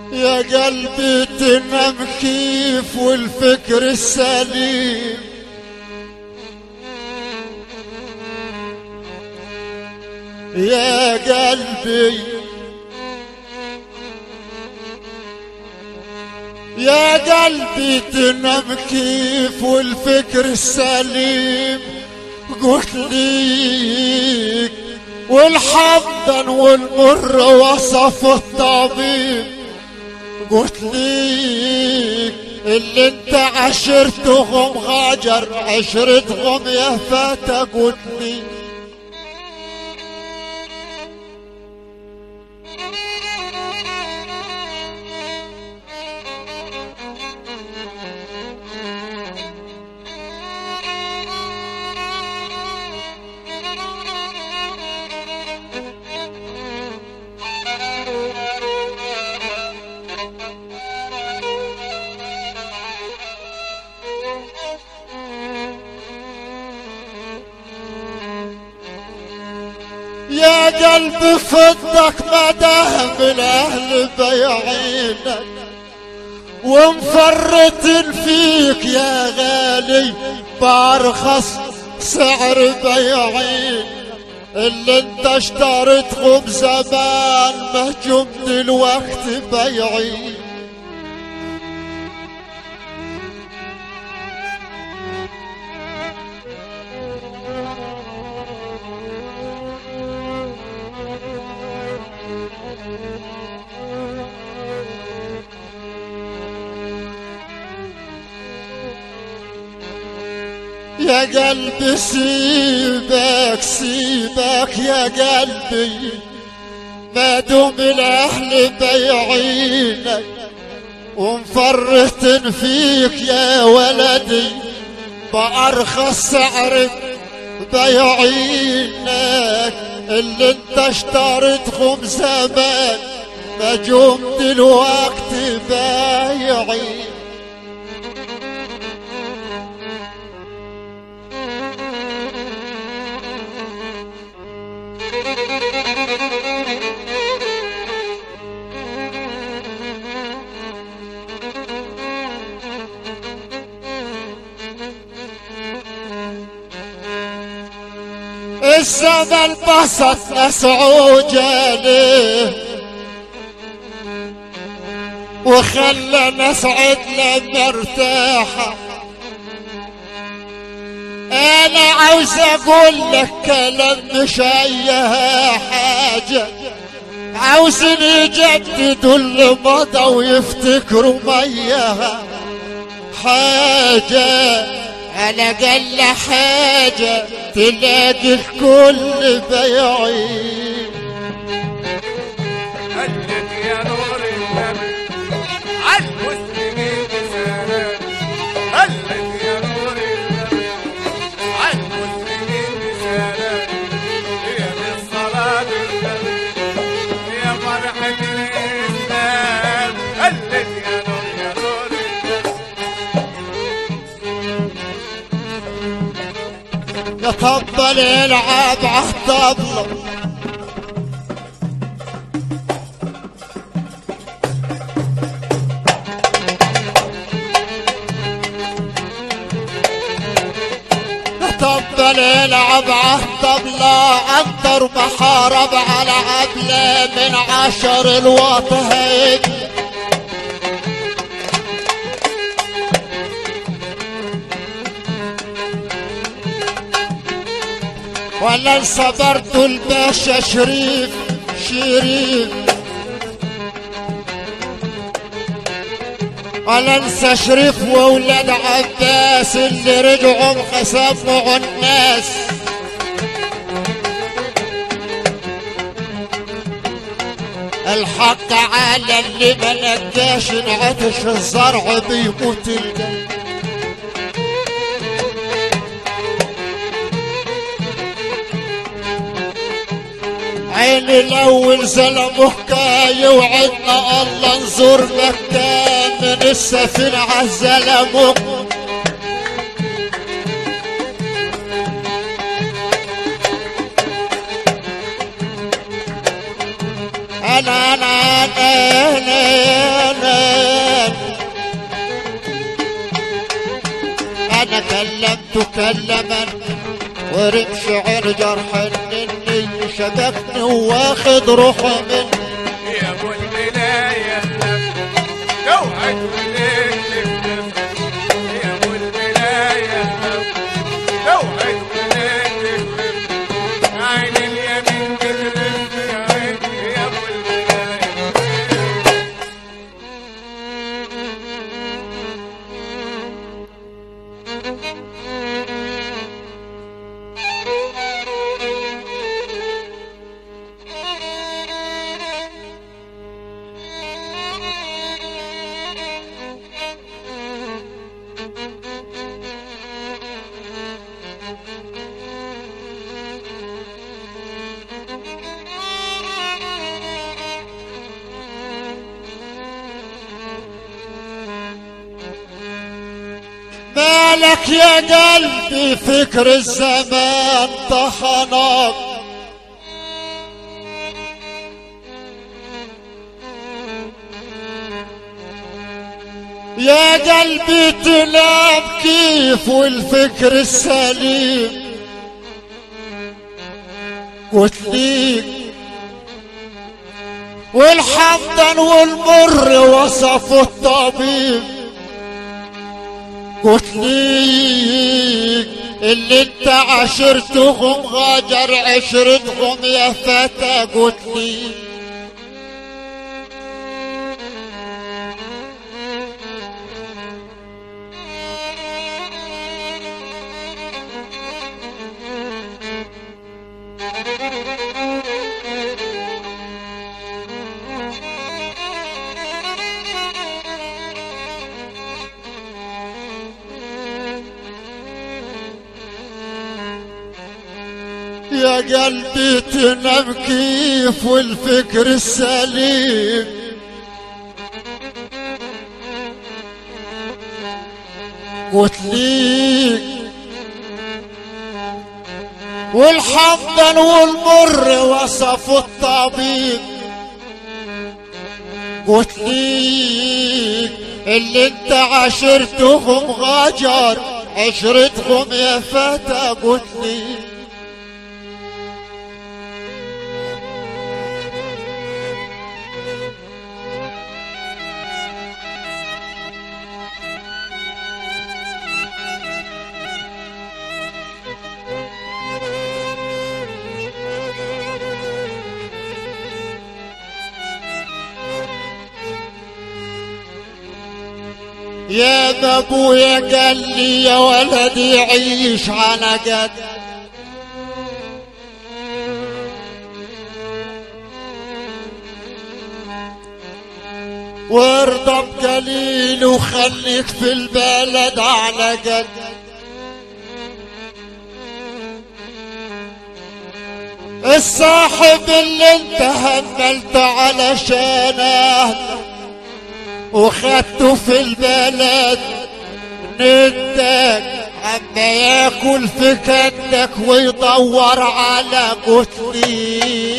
يا قلبي تنام كيف والفكر السليم يا قلبي يا قلبي تنام كيف والفكر السليم قلت ليك والحمدا والمر وصف الطبيب قلت ليك اللي انت عشرتهم غاجر عشرتهم يا فتى قلت لي يا قلب فضك مدام الاهل بيعينك ومفرط فيك يا غالي بارخص سعر بيعين اللي انت اشتريتهم زمان ما جمت الوقت بيعين يا قلبي سيبك سيبك يا قلبي ما دوم الاهل بيعينك ومفرط فيك يا ولدي بأرخص سعر بيعينك اللي انت اشتريتهم زمان ما جم دلوقتي بايعين الزمن بسط مسعود عليه وخلى نسعد لما ارتاح انا عاوز اقول لك كلام مش اي حاجة عاوزين يجددوا اللي مضى ويفتكروا ميها حاجة على قل حاجة تلاقي الكل بيعين هلت يا نور النبي عالمسلمين بسلام هلت يا نور النبي عالمسلمين بسلام يا بالصلاة النبي يا فرحة الإسلام هلت يا نور يا نور النبي يطبل يلعب عالطبلة يطبل يلعب عالطبلة عنتر محارب على عبلة من عشر الوط هيك ولا صبرت الباشا شريف شريف ولا انسى شريف واولاد عباس اللي رجعوا خسفوا الناس الحق على اللي ما لقاش انعطش الزرع بيموت القلب عيني الاول زلمه كاي وعدنا الله نزور مكة من السفينة عالزلمه انا انا انا, أنا كلمت كلما ورمش عين جرح اني شبكني واخد روحه مني يا ابو البلاية توعد وليك يا ابو البلاية توعد وليك عين اليمين تغرب يا عيني يا ابو البلاية مالك يا قلبي فكر الزمان طحنك يا قلبي تنام كيف والفكر السليم قلت ليك والحمدن والمر وصفوا الطبيب قلت ليك اللي انت عشرتهم غاجر عشرتهم يا فتى قلت ليك يا قلبي تنام كيف والفكر السليم قلت ليك والحمدن والمر وصفوا الطبيب قلت ليك اللي انت عشرتهم غجر عشرتهم يا فتى قلت ليك يا ما ابويا قال لي يا ولدي عيش على قد وارضى بقليل وخليك في البلد على قد الصاحب اللي انت هملت علشانه وخدته في البلد ندك عما ياكل في كدك ويدور على قتلي